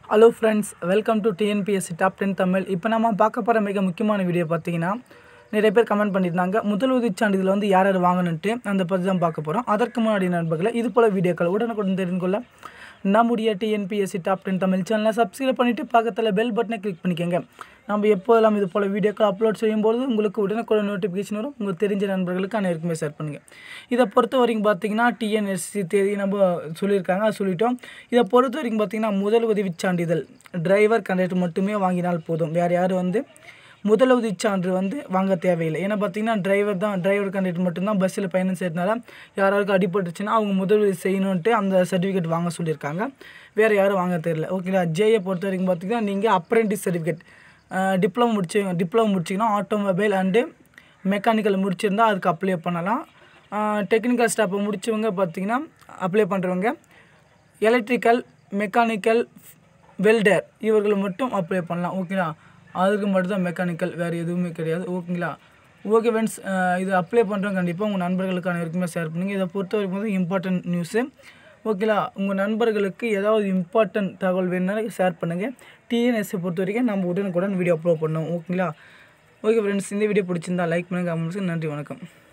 hello friends welcome to TNPSC top ten Tamil இப்போ நம்ம பார்க்க போகிற மிக முக்கியமான வீடியோ பார்த்தீங்கன்னா நிறைய பேர் கமெண்ட் பண்ணியிருந்தாங்க முதல் உதவிச் சான்றிதழ் வந்து யார் யார் வாங்கணுன்ட்டு அந்த பற்றி தான் பார்க்க போகிறோம் அதற்கு முன்னாடி நண்பர்களை இது போல் வீடியோக்கள் உடனுக்குடன் தெரிந்து கொள்ள நம்முடைய டிஎன்பிஎஸ்சி டாப் டென் தமிழ் சேனலை சப்ஸ்கிரைப் பண்ணிவிட்டு பக்கத்தில் பெல் பட்டனை கிளிக் பண்ணிக்கோங்க நம்ம எப்போதெல்லாம் இது போல் வீடியோக்கள் அப்லோட் செய்யும்போது உங்களுக்கு உடனுக்குடன் நோட்டிஃபிகேஷன் வரும் உங்களுக்கு தெரிஞ்ச நண்பர்களுக்கு அனைவருக்குமே ஷேர் பண்ணுங்கள் இதை பொறுத்த வரைக்கும் பார்த்தீங்கன்னா டிஎன்எஸ்சி தேதி நம்ம சொல்லியிருக்காங்க அது சொல்லிட்டோம் இதை பொறுத்த வரைக்கும் பார்த்தீங்கன்னா முதல் உதவிச் சான்றிதழ் டிரைவர் கண்டக்டர் மட்டுமே வாங்கினால் போதும் வேறு யாரும் வந்து முதல் உதவிச் சான்று வந்து வாங்க தேவையில்லை ஏன்னா பார்த்தீங்கன்னா டிரைவர் தான் டிரைவர் கண்டக்டர் மட்டும்தான் பஸ்ஸில் பயணம் செய்யறதுனால யாராருக்கு அடிபட்டுச்சுன்னா அவங்க முதல் உதவி செய்யணுன்ட்டு அந்த சர்டிஃபிகேட் வாங்க சொல்லியிருக்காங்க வேறு யாரும் வாங்க தெரியல ஓகேங்களா ஜேயை பொறுத்த வரைக்கும் பார்த்தீங்கன்னா நீங்கள் அப்ரெண்டிஸ் சர்டிஃபிகேட் டிப்ளமோ முடிச்சு டிப்ளமோ முடிச்சிங்கன்னா ஆட்டோமொபைல் அண்டு மெக்கானிக்கல் முடிச்சிருந்தா அதுக்கு அப்ளை பண்ணலாம் டெக்னிக்கல் ஸ்டாப்பை முடிச்சவங்க பார்த்தீங்கன்னா அப்ளை பண்ணுறவங்க எலக்ட்ரிக்கல் மெக்கானிக்கல் வெல்டர் இவர்கள் மட்டும் அப்ளை பண்ணலாம் ஓகேங்களா அதுக்கு மட்டும் தான் மெக்கானிக்கல் வேறு எதுவுமே கிடையாது ஓகேங்களா ஓகே ஃப்ரெண்ட்ஸ் இது அப்ளை பண்ணுறோம் கண்டிப்பாக உங்கள் நண்பர்களுக்கு அனைவருக்குமே ஷேர் பண்ணுங்கள் இதை பொறுத்த வரைக்கும் வந்து இம்பார்ட்டன்ட் நியூஸு ஓகேங்களா உங்கள் நண்பர்களுக்கு ஏதாவது இம்பார்ட்டன்ட் தகவல் வேணும்னாலும் ஷேர் பண்ணுங்கள் டிஎன்எஸ்ஸை பொறுத்த வரைக்கும் நம்ம உடனுக்குடன் வீடியோ அப்லோட் பண்ணுவோம் ஓகேங்களா ஓகே ஃப்ரெண்ட்ஸ் இந்த வீடியோ பிடிச்சிருந்தா லைக் பண்ணுங்கள் கமெண்ட்ஸ் நன்றி வணக்கம்